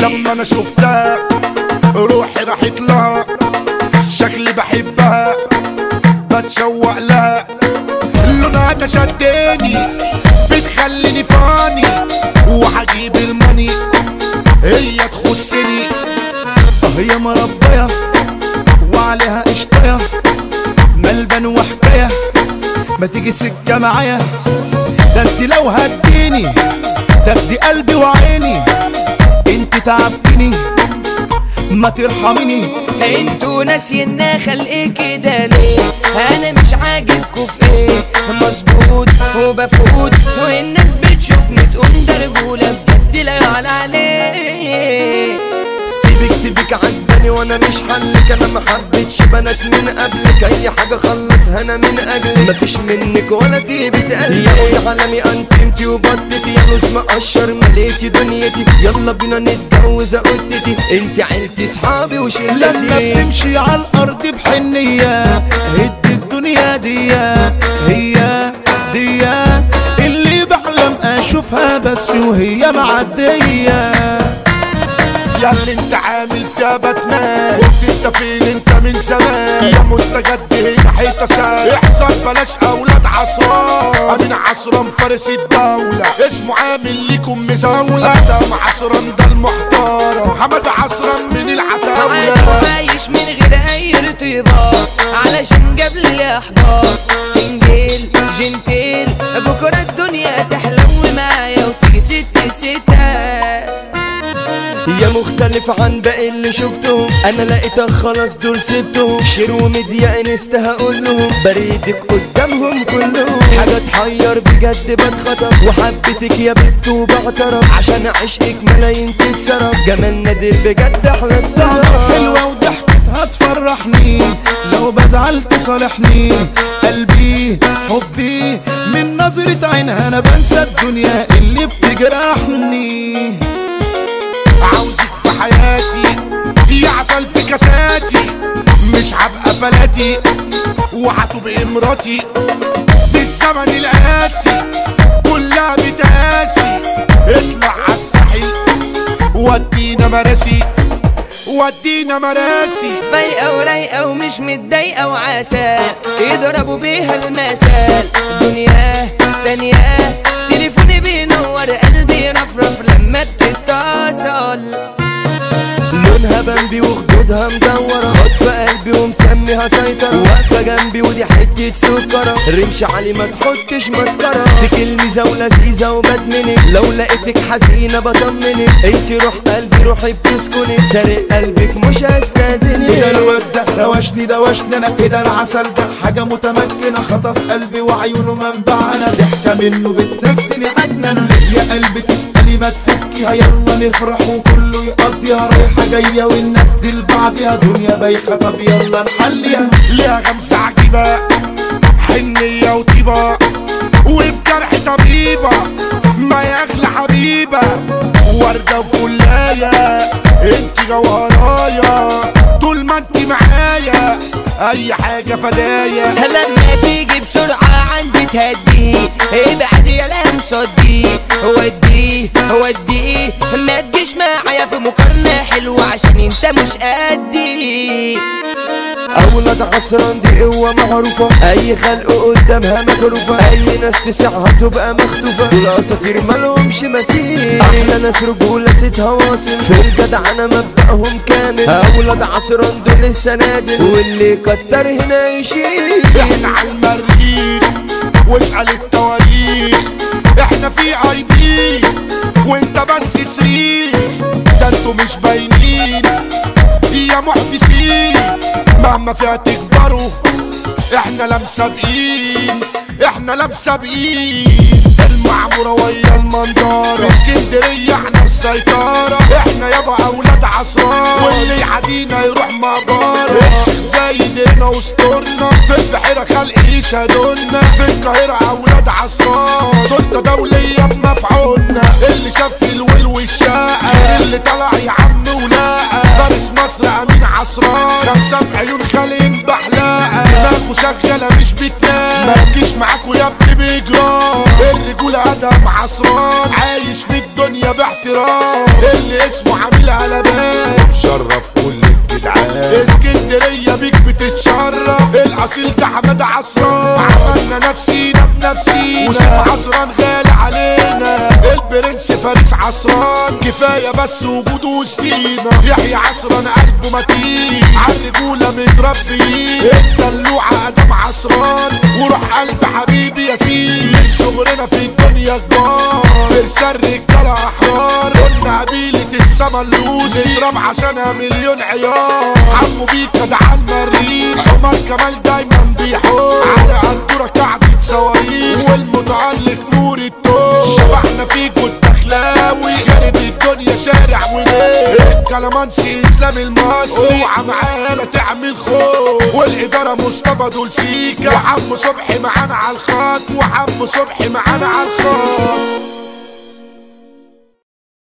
لما انا شفتها روحي راحت لها شكلي بحبها بتشوق لها لونها ده شدني بتخليني فاني وهجيب الماني هي تخصني اه يا مربية وعليها قشطية ملبن وحكاية ما تيجي سكة معايا ده انت لو هديني تاخدي قلبي وعيني انت تعبتني ما ترحميني انتوا ناسينا خلق كده ليه انا مش عاجبكوا في ايه مظبوط وبفوت والناس بتشوفني تقول ده رجوله بجد لا يعلى عليه سيبك سيبك عجباني وانا مش حلك انا ما حبيتش بنات من قبلك اي حاجه خلصها انا من اجلك مفيش منك ولا تيبي تقلي يا قوي عالمي انت انت وبطتي يا لوز مقشر مليتي دنيتي يلا بينا نتجوز قدتي انت عيلتي صحابي لما وشلتي بتمشي على الارض بحنية هد الدنيا دي هي دي اللي بحلم اشوفها بس وهي معدية يا اللي انت عامل فيها باتمان كنت انت فين انت من زمان يا مستجد هنا حيطه سال احذر بلاش اولاد عصران امين عصران فارس الدوله اسمه عامل ليكم مزاوله ده عصران ده المحترم حمد عصران من عادي العتاوله عايش من غير اي ارتباط علشان جاب لي احباط سنجل جنتيل بكره الدنيا تحلو معايا وتيجي ست ستات يا مختلف عن باقي اللي شفتهم انا لقيتك خلاص دول سبتهم شير وميديا انستا هقول لهم بريدك قدامهم كلهم حاجه تحير بجد بتخطف وحبيتك يا بنت وبعترف عشان عشقك ملايين تتصرف جمال نادر بجد احلى السهرة حلوة وضحكتها تفرحني لو بزعل تصالحني قلبي حبي من نظرة عينها انا بنسى الدنيا اللي بتجرحني عاوزك في حياتي يعسل في كاساتي مش هبقى فلاتي وهتبقى مراتي بالزمن القاسي كلها بتقاسي اطلع عالساحل ودينا مراسي ودينا مراسي فايقة ورايقة ومش متضايقة وعسل يضربوا بيها المثل دنيا تانية تليفوني بينور قلبي رفرف لما تتصل لونها بمبي وخدودها مدورة خاطفة قلبي ومسميها سيطرة واقفة جنبي ودي حتة سكرة رمش علي ما تحطش مسكرة في كلمة ولذيذة وبدمنك لو لقيتك حزينة بطمنك انتي روح قلبي روحي بتسكني سارق قلبك مش هستاذنك يا الواد ده روشني دوشني انا كده العسل ده حاجة متمكنة خطف قلبي وعيونه منبع انا ضحكة منه بتنسيني عجنة يا قلبي تتقلي ما تفكيها يلا نفرح وكله يقضيها رايحة جاية والناس دي لبعضيها دنيا بايخة طب يلا نحليها ليها غمزة عجيبة حنية وطيبة وبجرح طبيبة ما يغلى حبيبة وردة وفلاية انت جوهرايا طول ما انت معايا اي حاجة فدايا لما تيجي بسرعة عندي تهدي ابعد يا لم صدي ودي ودي ما تجيش معايا في مقارنة حلوة عشان انت مش قدي اولاد عصران دي قوة معروفة اي خلق قدامها مكروفة اي ناس تسعها تبقى مخطوفة دول اساطير مالهمش مثيل احلى ناس رجولة ستها واصل في الجدع انا مبدأهم كامل اولاد عصران دول السنادل واللي كتر هنا يشيل احنا على المريخ واسأل التواريخ احنا في اي بي وانت بس صريخ ده انتوا مش باينين يا محدثين مهما فيها تكبروا احنا لا مسابقين احنا لا مسابقين المعمورة ويا المنظرة في اسكندرية احنا السيطرة احنا يابا اولاد عصران واللي يعدينا يروح مقبرة زايد هنا وسطورنا في البحيرة خلق يشهدونا في القاهرة اولاد عصران سلطة دولية بمفعولنا اللي شاف الويل والشقة اللي طلع يا عم ولاقى فارس مصر امين عصران خمسة في عيون خالد بحلاقة دماغه شغالة مش بتنام ما تجيش معاكوا يا ابني بإجرام الرجولة أدم عصران عايش في الدنيا باحترام اللي اسمه عميل قلبان شرف كل الجدعان اسكندرية بيك بتتشرف الأصيل ده حماد عصران عملنا نفسينا بنفسينا وسيف عصران غالي علينا البرنس فارس عصران كفاية بس وجوده وسطينا يحيى عصران قلبه متين عالرجولة متربيين الدلوعة ادم عصران وروح قلب حبيبي ياسين من صغرنا في الدنيا كبار فرسان رجالة احرار قلنا قبيلة السما اللوسي نضرب عشانها مليون عيار عمو بيكا ده عالمريخ عمر كمال دايما بيحور على قدورة كعبة صواريخ والمتعلق نور التوب شبحنا فيكو الدخلاوي خارب الدنيا شارع وليه الكلامانسي اسلام المصري اوعى معانا تعمل خوف والاداره مصطفى دول سيكا وحمو صبحي معانا على الخط وحمو صبحي معانا على الخط